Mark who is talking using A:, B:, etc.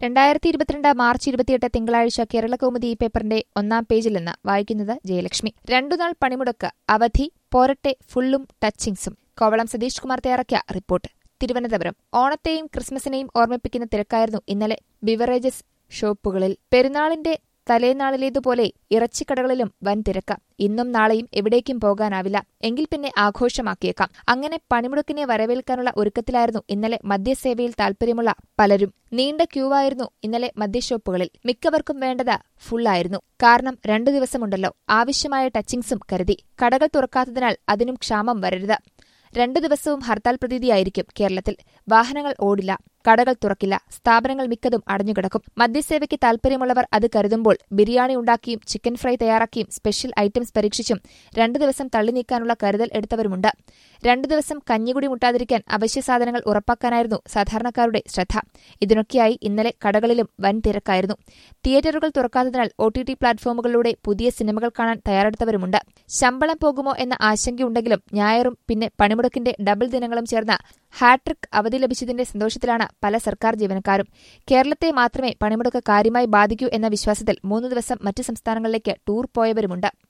A: രണ്ടായിരത്തി ഇരുപത്തിരണ്ട് മാർച്ച് ഇരുപത്തിയെട്ട് തിങ്കളാഴ്ച കേരളകൗമുദി ഈ പേപ്പറിന്റെ ഒന്നാം പേജിൽ നിന്ന് വായിക്കുന്നത് ജയലക്ഷ്മി രണ്ടുനാൾ പണിമുടക്ക് അവധി പോരട്ടെ ഫുള്ളും ടച്ചിങ്സും കോവളം സതീഷ് കുമാർ തയ്യാറാക്കിയ റിപ്പോർട്ട് തിരുവനന്തപുരം ഓണത്തെയും ക്രിസ്മസിനെയും ഓർമ്മിപ്പിക്കുന്ന തിരക്കായിരുന്നു ഇന്നലെ ബിവറേജസ് ഷോപ്പുകളിൽ പെരുന്നാളിന്റെ തലേനാളിലേതുപോലെ ഇറച്ചിക്കടകളിലും വൻ തിരക്ക് ഇന്നും നാളെയും എവിടേക്കും പോകാനാവില്ല എങ്കിൽ പിന്നെ ആഘോഷമാക്കിയേക്കാം അങ്ങനെ പണിമുടക്കിനെ വരവേൽക്കാനുള്ള ഒരുക്കത്തിലായിരുന്നു ഇന്നലെ മദ്യസേവയിൽ താൽപര്യമുള്ള പലരും നീണ്ട ക്യൂവായിരുന്നു ഇന്നലെ മദ്യഷോപ്പുകളിൽ മിക്കവർക്കും വേണ്ടത് ഫുള്ളായിരുന്നു കാരണം രണ്ടു ദിവസമുണ്ടല്ലോ ആവശ്യമായ ടച്ചിങ്സും കരുതി കടകൾ തുറക്കാത്തതിനാൽ അതിനും ക്ഷാമം വരരുത് രണ്ടു ദിവസവും ഹർത്താൽ പ്രതീതിയായിരിക്കും കേരളത്തിൽ വാഹനങ്ങൾ ഓടില്ല കടകൾ തുറക്കില്ല സ്ഥാപനങ്ങൾ മിക്കതും അടഞ്ഞുകിടക്കും മദ്യസേവയ്ക്ക് താൽപര്യമുള്ളവർ അത് കരുതുമ്പോൾ ബിരിയാണി ഉണ്ടാക്കിയും ചിക്കൻ ഫ്രൈ തയ്യാറാക്കിയും സ്പെഷ്യൽ ഐറ്റംസ് പരീക്ഷിച്ചും രണ്ടു ദിവസം തള്ളി നീക്കാനുള്ള കരുതൽ എടുത്തവരുമുണ്ട് രണ്ടു ദിവസം കഞ്ഞികുടി മുട്ടാതിരിക്കാൻ അവശ്യ സാധനങ്ങൾ ഉറപ്പാക്കാനായിരുന്നു സാധാരണക്കാരുടെ ശ്രദ്ധ ഇതിനൊക്കെയായി ഇന്നലെ കടകളിലും വൻ തിരക്കായിരുന്നു തിയേറ്ററുകൾ തുറക്കാത്തതിനാൽ ഒ ടി ടി പ്ലാറ്റ്ഫോമുകളിലൂടെ പുതിയ സിനിമകൾ കാണാൻ തയ്യാറെടുത്തവരുമുണ്ട് ശമ്പളം പോകുമോ എന്ന ആശങ്കയുണ്ടെങ്കിലും ഞായറും പിന്നെ പണിമുടക്കിന്റെ ഡബിൾ ദിനങ്ങളും ചേർന്ന ഹാട്രിക് അവധി ലഭിച്ചതിന്റെ സന്തോഷത്തിലാണ് പല സർക്കാർ ജീവനക്കാരും കേരളത്തെ മാത്രമേ പണിമുടക്ക് കാര്യമായി ബാധിക്കൂ എന്ന വിശ്വാസത്തിൽ മൂന്ന് ദിവസം മറ്റ് സംസ്ഥാനങ്ങളിലേക്ക് ടൂർ പോയവരുമുണ്ട്